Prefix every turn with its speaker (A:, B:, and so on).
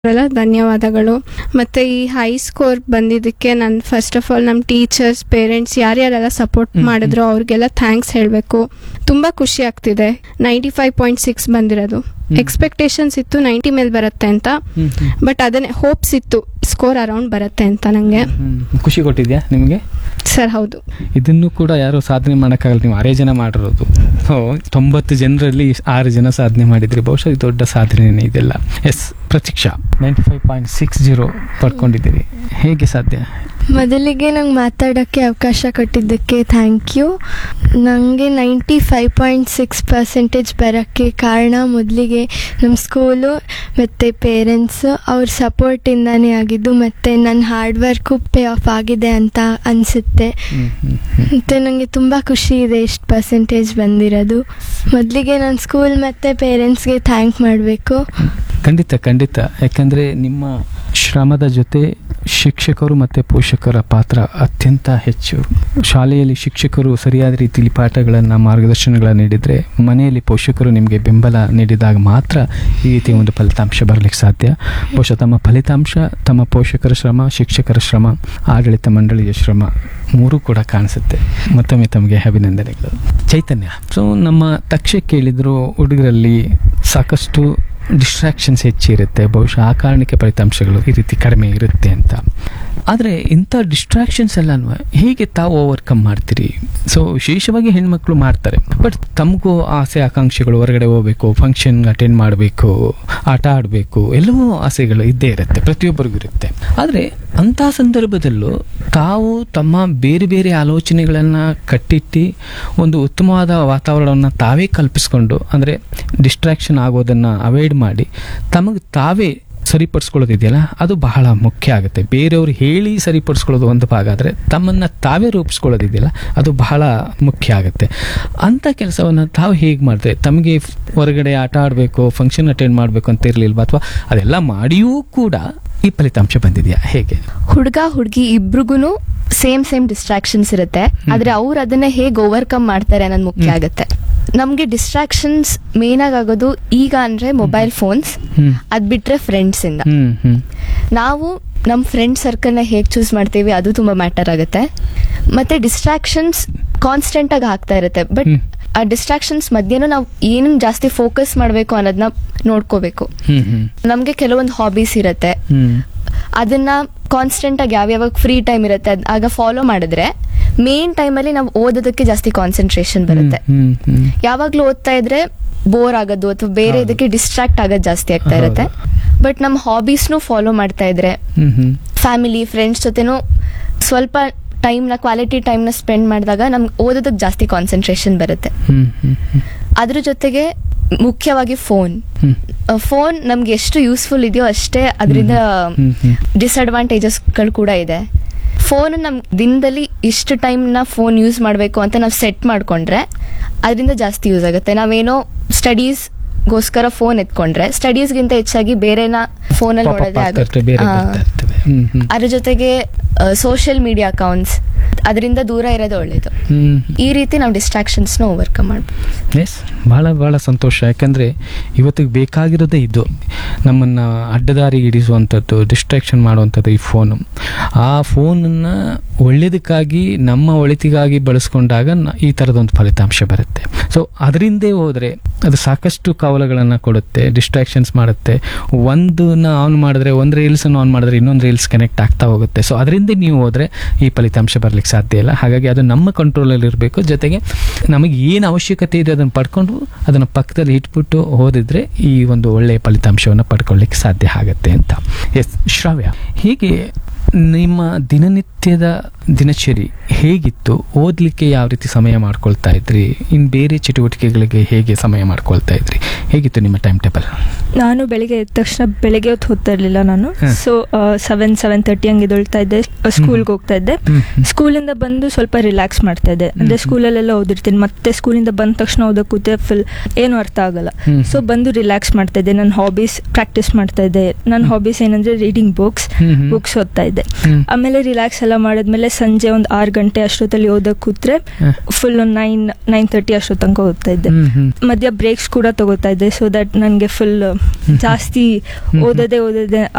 A: ಎಲ್ಲ ಧನ್ಯವಾದಗಳು ಮತ್ತು ಈ ಹೈ ಸ್ಕೋರ್ ಬಂದಿದ್ದಕ್ಕೆ ನಾನು ಫಸ್ಟ್ ಆಫ್ ಆಲ್ ನಮ್ಮ ಟೀಚರ್ಸ್ ಪೇರೆಂಟ್ಸ್ ಯಾರ್ಯಾರೆಲ್ಲ ಸಪೋರ್ಟ್
B: ಹ್ಮ್,
A: ಮಾಡಿದ್ರು ಅವ್ರಿಗೆಲ್ಲ ಥ್ಯಾಂಕ್ಸ್ ಹೇಳಬೇಕು ತುಂಬ ಖುಷಿ ಆಗ್ತಿದೆ ನೈಂಟಿ ಫೈವ್ ಪಾಯಿಂಟ್ ಸಿಕ್ಸ್ ಬಂದಿರೋದು
B: ಹ್ಮ್.
A: ಎಕ್ಸ್ಪೆಕ್ಟೇಷನ್ಸ್ ಇತ್ತು ನೈಂಟಿ ಮೇಲೆ ಬರುತ್ತೆ ಅಂತ
B: ಹ್ಮ್, ಹ್ಮ್.
A: ಬಟ್ ಅದನ್ನೇ ಹೋಪ್ಸ್ ಇತ್ತು ಸ್ಕೋರ್ ಅರೌಂಡ್ ಬರುತ್ತೆ ಅಂತ ನನಗೆ
B: ಹ್ಮ್. ಖುಷಿ ಕೊಟ್ಟಿದ್ಯಾ ನಿಮಗೆ
A: ಸರ್ ಹೌದು
B: ಇದನ್ನು ಕೂಡ ಯಾರು ಸಾಧನೆ ಮಾಡೋಕ್ಕಾಗಲ್ಲ ನೀವು ಆರೇ ಜನ ಮಾಡಿರೋದು ಸೊ ತೊಂಬತ್ತು ಜನರಲ್ಲಿ ಆರು ಜನ ಸಾಧನೆ ಮಾಡಿದ್ರಿ ಬಹುಶಃ ಇದು ದೊಡ್ಡ ಸಾಧನೆನೇ ಇದೆಲ್ಲ S Pratiksha ninety five point six zero ಪಡ್ಕೊಂಡಿದ್ದೀರಿ ಹೇಗೆ ಸಾಧ್ಯ
C: ಮೊದಲಿಗೆ ನಂಗೆ ಮಾತಾಡೋಕ್ಕೆ ಅವಕಾಶ ಕೊಟ್ಟಿದ್ದಕ್ಕೆ ಥ್ಯಾಂಕ್ ಯು ನನಗೆ ninety five point six percentage ಬರೋಕ್ಕೆ ಕಾರಣ ಮೊದಲಿಗೆ ನಮ್ಮ ಸ್ಕೂಲು ಮತ್ತು ಪೇರೆಂಟ್ಸು ಅವ್ರ ಸಪೋರ್ಟಿಂದನೇ ಆಗಿದ್ದು ಮತ್ತು ನನ್ನ ಹಾರ್ಡ್ ವರ್ಕು ಪೇ ಆಫ್ ಆಗಿದೆ ಅಂತ ಅನಿಸುತ್ತೆ
B: ಹ್ಮ್, ಹ್ಮ್, ಹ್ಮ್.
C: ಮತ್ತು ನನಗೆ ತುಂಬ ಖುಷಿ ಇದೆ ಇಷ್ಟು ಪರ್ಸೆಂಟೇಜ್ ಬಂದಿರೋದು ಮೊದಲಿಗೆ ನಾನು ಸ್ಕೂಲ್ ಮತ್ತು ಪೇರೆಂಟ್ಸ್ಗೆ ಥ್ಯಾಂಕ್ ಮಾಡಬೇಕು
B: ಖಂಡಿತ ಖಂಡಿತ ಯಾಕಂದರೆ ನಿಮ್ಮ ಶ್ರಮದ ಜೊತೆ ಶಿಕ್ಷಕರು ಮತ್ತು ಪೋಷಕರ ಪಾತ್ರ ಅತ್ಯಂತ ಹೆಚ್ಚು ಶಾಲೆಯಲ್ಲಿ ಶಿಕ್ಷಕರು ಸರಿಯಾದ ರೀತಿಯಲ್ಲಿ ಪಾಠಗಳನ್ನು ಮಾರ್ಗದರ್ಶನಗಳನ್ನು ನೀಡಿದರೆ ಮನೆಯಲ್ಲಿ ಪೋಷಕರು ನಿಮಗೆ ಬೆಂಬಲ ನೀಡಿದಾಗ ಮಾತ್ರ ಈ ರೀತಿ ಒಂದು ಫಲಿತಾಂಶ ಬರಲಿಕ್ಕೆ ಸಾಧ್ಯ ಬಹುಶಃ ತಮ್ಮ ಫಲಿತಾಂಶ ತಮ್ಮ ಪೋಷಕರ ಶ್ರಮ ಶಿಕ್ಷಕರ ಶ್ರಮ ಆಡಳಿತ ಮಂಡಳಿಯ ಶ್ರಮ ಮೂರೂ ಕೂಡ ಕಾಣಿಸುತ್ತೆ ಮತ್ತೊಮ್ಮೆ ತಮಗೆ ಅಭಿನಂದನೆಗಳು ಚೈತನ್ಯ ಸೊ ನಮ್ಮ ತಕ್ಷ ಕೇಳಿದ್ರು ಹುಡುಗರಲ್ಲಿ ಸಾಕಷ್ಟು ಡಿಸ್ಟ್ರಾಕ್ಷನ್ಸ್ ಹೆಚ್ಚಿರುತ್ತೆ ಬಹುಶಃ ಆ ಕಾರಣಕ್ಕೆ ಫಲಿತಾಂಶಗಳು ಈ ರೀತಿ ಕಡಿಮೆ ಇರುತ್ತೆ ಅಂತ ಆದರೆ ಇಂಥ ಡಿಸ್ಟ್ರಾಕ್ಷನ್ಸ್ ಎಲ್ಲನೂ ಹೇಗೆ ತಾವು ಓವರ್ಕಮ್ ಮಾಡ್ತೀರಿ ಸೊ ವಿಶೇಷವಾಗಿ ಹೆಣ್ಮಕ್ಳು ಮಾಡ್ತಾರೆ ಬಟ್ ತಮಗೂ ಆಸೆ ಆಕಾಂಕ್ಷೆಗಳು ಹೊರಗಡೆ ಹೋಗ್ಬೇಕು ಫಂಕ್ಷನ್ ಅಟೆಂಡ್ ಮಾಡಬೇಕು ಆಟ ಆಡಬೇಕು ಎಲ್ಲವೂ ಆಸೆಗಳು ಇದ್ದೇ ಇರುತ್ತೆ ಪ್ರತಿಯೊಬ್ಬರಿಗೂ ಇರುತ್ತೆ ಆದರೆ ಅಂಥ ಸಂದರ್ಭದಲ್ಲೂ ತಾವು ತಮ್ಮ ಬೇರೆ ಬೇರೆ ಆಲೋಚನೆಗಳನ್ನು ಕಟ್ಟಿಟ್ಟು ಒಂದು ಉತ್ತಮವಾದ ವಾತಾವರಣವನ್ನು ತಾವೇ ಕಲ್ಪಿಸ್ಕೊಂಡು ಅಂದರೆ ಡಿಸ್ಟ್ರಾಕ್ಷನ್ ಆಗೋದನ್ನು ಅವಾಯ್ಡ್ ಮಾಡಿ ತಮಗೆ ತಾವೇ ಸರಿಪಡಿಸ್ಕೊಳ್ಳೋದಿದೆಯಲ್ಲ ಅದು ಬಹಳ ಮುಖ್ಯ ಆಗುತ್ತೆ ಬೇರೆಯವರು ಹೇಳಿ ಸರಿಪಡಿಸ್ಕೊಳ್ಳೋದು ಒಂದು ಭಾಗ ಆದರೆ ತಮ್ಮನ್ನು ತಾವೇ ರೂಪಿಸ್ಕೊಳ್ಳೋದಿದೆಯಲ್ಲ ಅದು ಬಹಳ ಮುಖ್ಯ ಆಗುತ್ತೆ ಅಂಥ ಕೆಲಸವನ್ನು ತಾವು ಹೇಗೆ ಮಾಡಿದ್ರೆ ತಮಗೆ ಹೊರಗಡೆ ಆಟ ಆಡಬೇಕು ಫಂಕ್ಷನ್ ಅಟೆಂಡ್ ಮಾಡಬೇಕು ಅಂತ ಇರಲಿಲ್ವಾ ಅಥವಾ ಅದೆಲ್ಲ ಮಾಡಿಯೂ ಕೂಡ ಈ ಫಲಿತಾಂಶ ಬಂದಿದೆಯಾ ಹೇಗೆ
D: ಹುಡುಗ ಹುಡುಗಿ ಇಬ್ರಿಗೂ ಸೇಮ್ ಸೇಮ್ ಡಿಸ್ಟ್ರಾಕ್ಷನ್ಸ್ ಇರುತ್ತೆ ಆದ್ರೆ ಅವ್ರು ಅದನ್ನ ಹೇಗೆ ಓವರ್ಕಮ್ ಮಾಡ್ತಾರೆ ಅನ್ನೋದು ಮುಖ್ಯ
B: ಹ್ಮ್.
D: ಆಗುತ್ತೆ ನಮ್ಗೆ ಡಿಸ್ಟ್ರಾಕ್ಷನ್ಸ್ ಮೇನ್ ಆಗಿ ಆಗೋದು ಈಗ ಅಂದ್ರೆ ಮೊಬೈಲ್ ಫೋನ್ಸ್
B: ಹ್ಮ್
D: ಅದ್ ಬಿಟ್ರೆ ಫ್ರೆಂಡ್ಸ್ ಇಂದ
B: ಹ್ಮ್ ಹ್ಮ್
D: ನಾವು ನಮ್ಮ ಫ್ರೆಂಡ್ ಸರ್ಕಲ್ನ ಹೇಗೆ ಚೂಸ್ ಮಾಡ್ತೀವಿ ಅದು ತುಂಬಾ ಮ್ಯಾಟರ್ ಆಗುತ್ತೆ ಮತ್ತೆ ಡಿಸ್ಟ್ರಾಕ್ಷನ್ಸ್ ಕಾನ್ಸ್ಟೆಂಟ್ ಆಗಿ ಆಗ್ತಾ ಇರುತ್ತೆ ಬಟ್
B: ಹ್ಮ್.
D: ಆ ಡಿಸ್ಟ್ರಾಕ್ಷನ್ಸ್ ಮಧ್ಯನೂ ನಾವು ಏನನ್ನ ಜಾಸ್ತಿ ಫೋಕಸ್ ಮಾಡಬೇಕು ಅನ್ನೋದನ್ನ ನೋಡ್ಕೋಬೇಕು
B: ಹ್ಮ್ ಹ್ಮ್
D: ನಮ್ಗೆ ಕೆಲವೊಂದು ಹಾಬೀಸ್ ಇರುತ್ತೆ
B: ಹ್ಮ್
D: ಅದನ್ನ ಕಾನ್ಸ್ಟೆಂಟ್ ಆಗಿ ಯಾವ್ಯಾವಾಗ ಫ್ರೀ ಟೈಮ್ ಇರುತ್ತೆ ಅದ್ ಆಗ ಫಾಲೋ ಮಾಡಿದ್ರೆ ಮೇನ್ ಟೈಮಲ್ಲಿ ನಾವು ಓದೋದಕ್ಕೆ ಜಾಸ್ತಿ ಕಾನ್ಸಂಟ್ರೇಷನ್ ಬರುತ್ತೆ
B: ಹ್ಮ್ ಹ್ಮ್
D: ಯಾವಾಗ್ಲೂ ಓದ್ತಾ ಇದ್ರೆ ಬೋರ್ ಆಗೋದು ಅಥವಾ ಬೇರೆ
B: ಹೌದು.
D: ಇದಕ್ಕೆ ಡಿಸ್ಟ್ರಾಕ್ಟ್ ಆಗೋದು ಜಾಸ್ತಿ ಆಗ್ತಾ ಇರುತ್ತೆ ಬಟ್ ನಮ್ಮ ಹಾಬೀಸ್ನು ಫಾಲೋ ಮಾಡ್ತಾ ಇದ್ರೆ
B: ಹ್ಮ್ ಹ್ಮ್
D: ಫ್ಯಾಮಿಲಿ ಫ್ರೆಂಡ್ಸ್ ಜೊತೆನೂ ಸ್ವಲ್ಪ ಟೈಮ್ನ ಕ್ವಾಲಿಟಿ ಟೈಮ್ನ ಸ್ಪೆಂಡ್ ಮಾಡಿದಾಗ ನಮ್ಗೆ ಓದೋದಕ್ಕೆ ಜಾಸ್ತಿ ಕಾನ್ಸಂಟ್ರೇಷನ್ ಬರುತ್ತೆ
B: ಹ್ಮ್ ಹ್ಮ್ ಹ್ಮ್
D: ಅದ್ರ ಜೊತೆಗೆ ಮುಖ್ಯವಾಗಿ ಫೋನ್
B: ಹ್ಮ್
D: ಫೋನ್ ನಮ್ಗೆ ಎಷ್ಟು ಯೂಸ್ಫುಲ್ ಇದೆಯೋ ಅಷ್ಟೇ ಅದರಿಂದ
B: ಹ್ಮ್ ಹ್ಮ್
D: ಡಿಸ್ಅಡ್ವಾಂಟೇಜಸ್ಗಳು ಕೂಡ ಇದೆ ಫೋನ್ ನಮ್ ದಿನದಲ್ಲಿ ಇಷ್ಟು ಟೈಮ್ನ ಫೋನ್ ಯೂಸ್ ಮಾಡಬೇಕು ಅಂತ ನಾವು ಸೆಟ್ ಮಾಡ್ಕೊಂಡ್ರೆ ಅದರಿಂದ ಜಾಸ್ತಿ ಯೂಸ್ ಆಗುತ್ತೆ ನಾವೇನೋ ಸ್ಟಡೀಸ್ಗೋಸ್ಕರ ಫೋನ್ ಎತ್ಕೊಂಡ್ರೆ ಸ್ಟಡೀಸ್ಗಿಂತ ಹೆಚ್ಚಾಗಿ ಬೇರೆನ ಫೋನಲ್ಲಿ
B: Pop-up
D: ನೋಡೋದೇ
B: ಆಗ್ತಾ ಇರ್ತವೆ, ಬೇರೆ
D: ಆ,
B: ಬರ್ತಾ ಇರ್ತವೆ. ಹ್ಮ್ ಹ್ಮ್
D: ಅದ್ರ ಜೊತೆಗೆ ಸೋಷಿಯಲ್ ಮೀಡಿಯಾ ಅಕೌಂಟ್ಸ್ ಅದರಿಂದ ದೂರ ಇರೋದು ಒಳ್ಳೇದು
B: ಹ್ಮ್
D: ಈ ರೀತಿ ನಾವು ಡಿಸ್ಟ್ರಾಕ್ಷನ್ಸ್ನ ಓವರ್ಕಮ್ ಮಾಡ್ಬೋದು
B: ಎಸ್ ಭಾಳ ಭಾಳ ಸಂತೋಷ ಯಾಕಂದರೆ ಇವತ್ತಿಗೆ ಬೇಕಾಗಿರೋದೇ ಇದು ನಮ್ಮನ್ನು ಅಡ್ಡದಾರಿಗೆ ಹಿಡಿಸುವಂಥದ್ದು ಡಿಸ್ಟ್ರಾಕ್ಷನ್ ಮಾಡುವಂಥದ್ದು ಈ ಫೋನು ಆ ಫೋನನ್ನು ಒಳ್ಳೆಯದಕ್ಕಾಗಿ ನಮ್ಮ ಒಳಿತಿಗಾಗಿ ಬಳಸ್ಕೊಂಡಾಗ ನ- ಈ ಥರದೊಂದು ಫಲಿತಾಂಶ ಬರುತ್ತೆ ಸೊ ಅದರಿಂದೇ ಹೋದರೆ ಅದು ಸಾಕಷ್ಟು ಕವಲಗಳನ್ನು ಕೊಡುತ್ತೆ ಡಿಸ್ಟ್ರಾಕ್ಷನ್ಸ್ ಮಾಡುತ್ತೆ ಒಂದನ್ನ ಆನ್ ಮಾಡಿದ್ರೆ ಒಂದು ರೀಲ್ಸನ್ನು ಆನ್ ಮಾಡಿದ್ರೆ ಇನ್ನೊಂದು ರೀಲ್ಸ್ ಕನೆಕ್ಟ್ ಆಗ್ತಾ ಹೋಗುತ್ತೆ ಸೊ ಅದರಿಂದ ನೀವು ಹೋದರೆ ಈ ಫಲಿತಾಂಶ ಬರಲಿಕ್ಕೆ ಸಾಧ್ಯ ಇಲ್ಲ ಹಾಗಾಗಿ ಅದು ನಮ್ಮ ಕಂಟ್ರೋಲಲ್ಲಿ ಇರಬೇಕು ಜೊತೆಗೆ ನಮಗೆ ಏನು ಅವಶ್ಯಕತೆ ಇದೆ ಅದನ್ನು ಪಡ್ಕೊಂಡು ಅದನ್ನು ಪಕ್ಕದಲ್ಲಿ ಇಟ್ಬಿಟ್ಟು ಓದಿದ್ರೆ ಈ ಒಂದು ಒಳ್ಳೆಯ ಫಲಿತಾಂಶವನ್ನು ಪಡ್ಕೊಳ್ಳಿಕ್ಕೆ ಸಾಧ್ಯ ಆಗುತ್ತೆ ಅಂತ ಎಸ್ ಶ್ರಾವ್ಯ ಹೀಗೆ ನಿಮ್ಮ ದಿನನಿತ್ಯದ ದಿನಚರಿ ಹೇಗಿತ್ತು ಓದಲಿಕ್ಕೆ ಯಾವ ರೀತಿ ಸಮಯ ಮಾಡ್ಕೊಳ್ತಾ ಇದ್ರಿ ಇನ್ನು ಬೇರೆ ಚಟುವಟಿಕೆಗಳಿಗೆ ಹೇಗೆ ಸಮಯ ಮಾಡ್ಕೊಳ್ತಾ ಇದ್ರಿ ಹೇಗಿತ್ತು ನಿಮ್ಮ ಟೈಮ್ ಟೇಬಲ್
E: ನಾನು ಬೆಳಿಗ್ಗೆ ಎದ್ದ ತಕ್ಷಣ ಬೆಳಿಗ್ಗೆ ಹೊತ್ತು ಓದ್ತಾ ಇರಲಿಲ್ಲ ನಾನು
B: ಹ.
E: ಸೊ ಸೆವೆನ್ ಸೆವೆನ್ ತರ್ಟಿ ಹಂಗೆ ಎದ್ದೇಳ್ತಾ ಇದ್ದೆ ಸ್ಕೂಲ್ಗೆ ಹೋಗ್ತಾ ಇದ್ದೆ ಸ್ಕೂಲಿಂದ ಬಂದು ಸ್ವಲ್ಪ ರಿಲ್ಯಾಕ್ಸ್ ಮಾಡ್ತಾ ಇದ್ದೆ ಅಂದ್ರೆ
B: ಹ್ಮ್.
E: ಸ್ಕೂಲಲ್ಲೆಲ್ಲ ಓದಿರ್ತೀನಿ ಮತ್ತೆ ಸ್ಕೂಲಿಂದ ಬಂದ ತಕ್ಷಣ ಓದಕ್ಕೆ ಕೂತೆ ಫುಲ್ ಏನು ಅರ್ಥ ಆಗಲ್ಲ
B: ಹ್ಮ್.
E: ಸೊ ಬಂದು ರಿಲ್ಯಾಕ್ಸ್ ಮಾಡ್ತಾ ಇದ್ದೆ ನನ್ನ ಹಾಬೀಸ್ ಪ್ರಾಕ್ಟೀಸ್ ಮಾಡ್ತಾ ಇದ್ದೆ ನನ್ನ ಹಾಬೀಸ್ ಏನಂದ್ರೆ ರೀಡಿಂಗ್ ಬುಕ್ಸ್
B: ಹ್ಮ್ ಹ್ಮ್.
E: ಬುಕ್ಸ್ ಓದ್ತಾ ಇದ್ದೆ
B: ಹ್ಮ್.
E: ಆಮೇಲೆ ರಿಲ್ಯಾಕ್ಸ್ ಎಲ್ಲ ಎಲ್ಲ ಮಾಡಿದ್ಮೇಲೆ ಸಂಜೆ ಒಂದು ಆರು ಗಂಟೆ ಅಷ್ಟೊತ್ತಲ್ಲಿ ಓದಕ್ಕೆ ಕೂತ್ರೆ
B: ಹ.
E: ಫುಲ್ ಒಂದು ನೈನ್ ನೈನ್ ತರ್ಟಿ ಅಷ್ಟೋ ತನಕ ಓದ್ತಾ ಇದ್ದೆ
B: ಹ್ಮ್ ಹ್ಮ್
E: ಮಧ್ಯ ಬ್ರೇಕ್ಸ್ ಕೂಡ ತಗೋತಾ ಇದ್ದೆ ಸೊ ದಟ್ ನನಗೆ ಫುಲ್ ಜಾಸ್ತಿ
B: ಹ್ಮ್.
E: ಓದೋದೇ ಓದೋದೇ